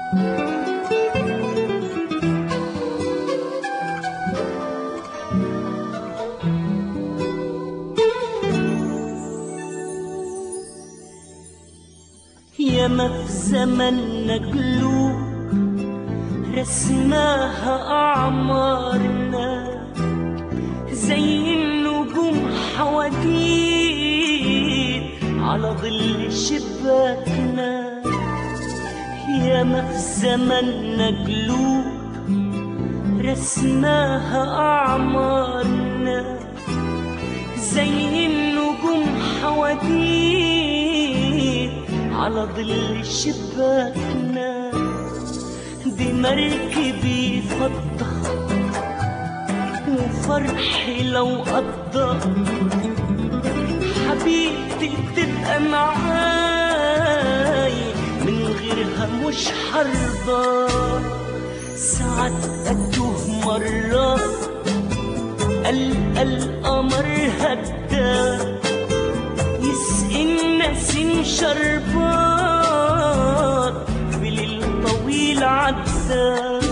ياما في زمننا قلوب رسماها أعمارنا زي النجوم حواديت على ظل شباكنا ياما في زمننا قلوب رسماها أعمارنا زي النجوم حواديت على ظل شباكنا دي مركبي فضة وفرحي لو قضى حبيبتي تبقى معاي من غيرها مش حرضى ساعات أتوه مرة ألقى القمر هدى يسقي النسيم شربات في ليل طويل عدى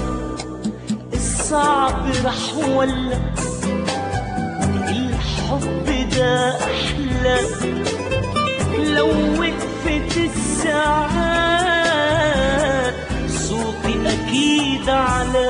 الصعب راح ولا الحب ده أحلى لو وقفت الساعات صوتي أكيد على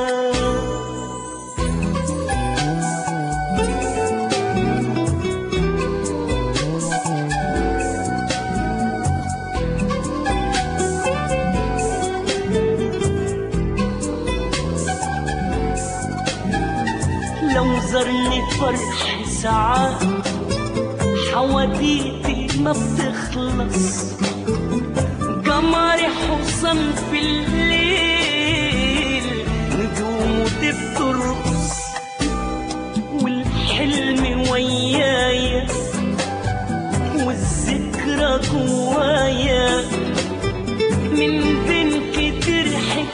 لو زرني فرح ساعات حواديتي ما بتخلص قمري حصن في الليل نجومه بترقص والحلم ويايا والذكرى جوايا من بين كتير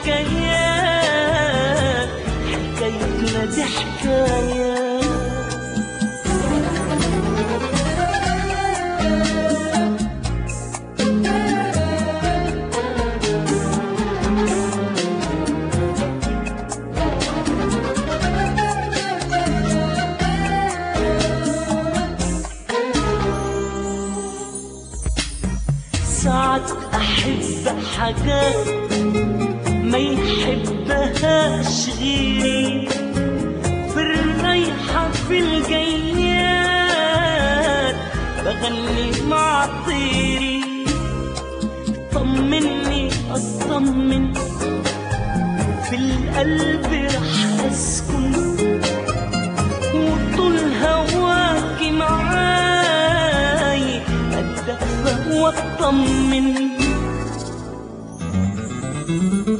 حكايات حكايتنا دي حكايه ساعات أحب حاجات ما يحبهاش غيري في الرايحة في الجيات بغني مع طيري طمني أطمن في القلب رح أسكن وطول هواكي معاي أتدفى وأطمن